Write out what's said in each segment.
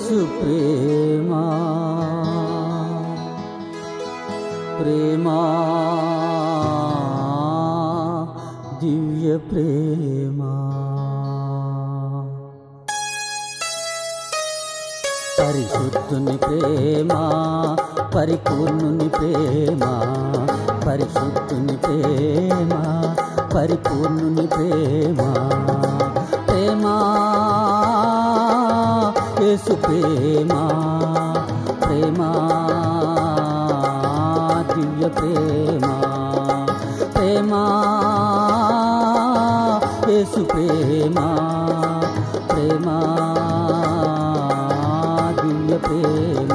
యేసు ప్రేమ ప్రేమ దివ్య ప్రేమ పరిశుద్ధుని ప్రేమ పరిపూర్ణుని ప్రేమ పరిశుద్ధుని ప్రేమ పరిపూర్ణుని ప్రేమ ప్రేమ యేసు ప్రేమ ప్రేమ దివ్య ప్రేమ ప్రేమ యేసు ప్రేమ ప్రేమ దివ్య ప్రేమ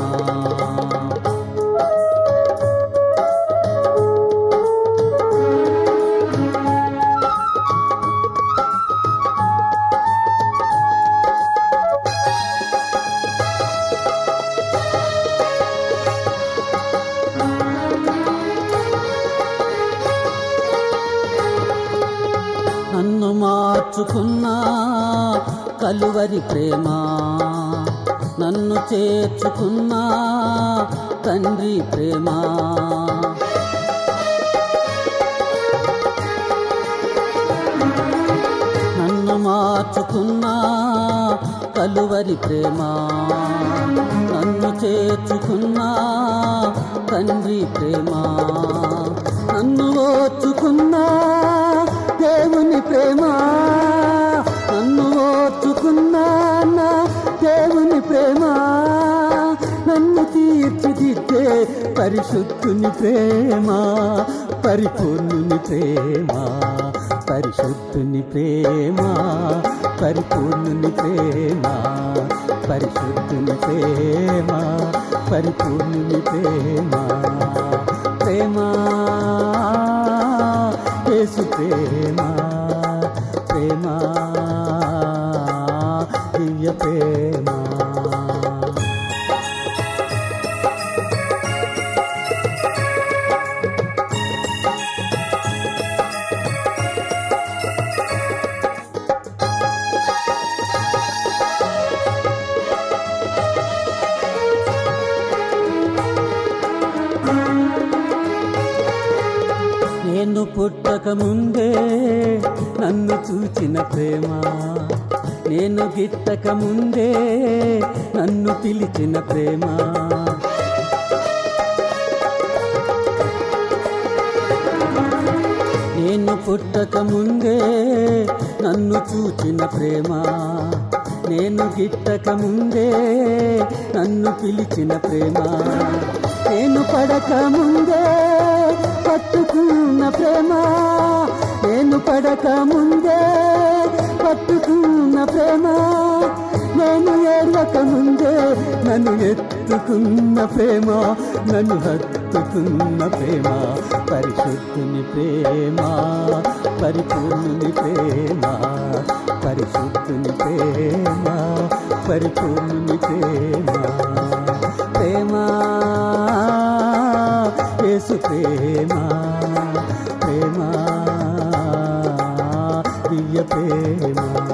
నన్ను మార్చుకున్నా కలువరి ప్రేమ నన్ను చేర్చుకున్నా తండ్రి ప్రేమ నన్ను మార్చుకున్నా కలువరి ప్రేమ నన్ను చేర్చుకున్నా తండ్రి ప్రేమ నన్ను ఓర్చుకున్నా దేవుని ప్రేమ నన్ను ఓర్చుకున్నా నా దేవుని ప్రేమ నన్ను తీర్చిదిద్దే పరిశుద్ధుని ప్రేమ పరిపూర్ణుని ప్రేమ పరిశుద్ధుని ప్రేమ పరిపూర్ణుని ప్రేమ పరిశుద్ధుని ప్రేమ పరిపూర్ణుని ప్రేమ ప్రేమ యేసు ప్రేమ ప్రేమ దివ్య ప్రేమ నేను పుట్టక ముందే నన్ను చూచిన ప్రేమ నేను గిట్టక ముందే నన్ను పిలిచిన ప్రేమ నేను పుట్టక ముందే నన్ను చూచిన ప్రేమ నేను గిట్టక ముందే నన్ను పిలిచిన ప్రేమ నేను పడక ముందే పట్టుకున్న ప్రేమ నేను పడక ముందే పట్టుకున్న ప్రేమ నేను ఏడవక ముందే నన్ను ఎత్తుకున్న ప్రేమ నన్ను హత్తుకున్న ప్రేమ పరిశుద్ధుని ప్రేమ పరిపూర్ణుని ప్రేమ పరిశుద్ధుని ప్రేమ పరిపూర్ణుని ప్రేమ ప్రేమ యేసు ప్రేమ ప్రేమ దివ్య ప్రేమ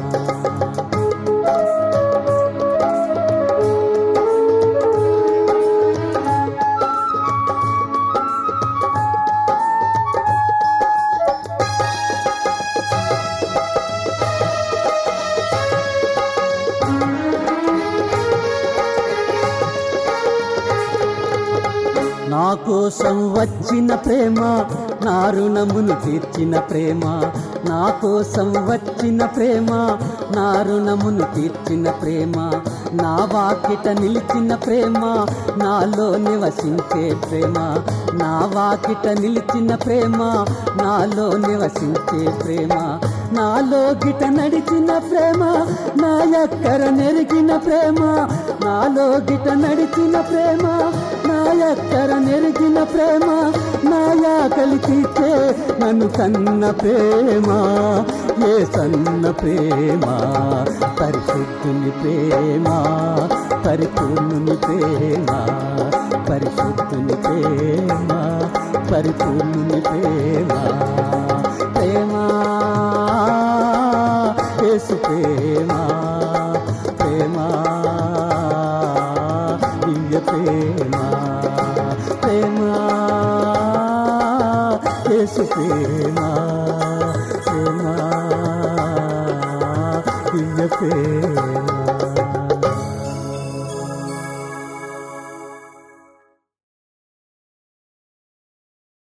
నా కోసం వచ్చిన ప్రేమ నా రుణమును తీర్చిన ప్రేమ నా కోసం వచ్చిన ప్రేమ నా రుణమును తీర్చిన ప్రేమ నా వాకిట నిలిచిన ప్రేమ నాలో నివసించే ప్రేమ నా వాకిట నిలిచిన ప్రేమ నాలో నివసించే ప్రేమ నాలో గిట నడిచిన ప్రేమ నా ఎక్కర నెరిగిన ప్రేమ నాలో గిట నడిచిన ప్రేమ నా ఎక్కర నెరిగిన ప్రేమ నా యాకలి తీర్చే నన్ను కన్న ప్రేమ ఏ సన్న ప్రేమ పరిశుద్ధుని ప్రేమ పరిపూర్ణుని ప్రేమ పరిశుద్ధుని ప్రేమ పరిపూర్ణుని ప్రేమ ప్రేమ యేసు ప్రేమ ప్రేమ ప్రేమ ప్రేమ యేసు ప్రేమ ప్రేమ దివ్య ప్రేమ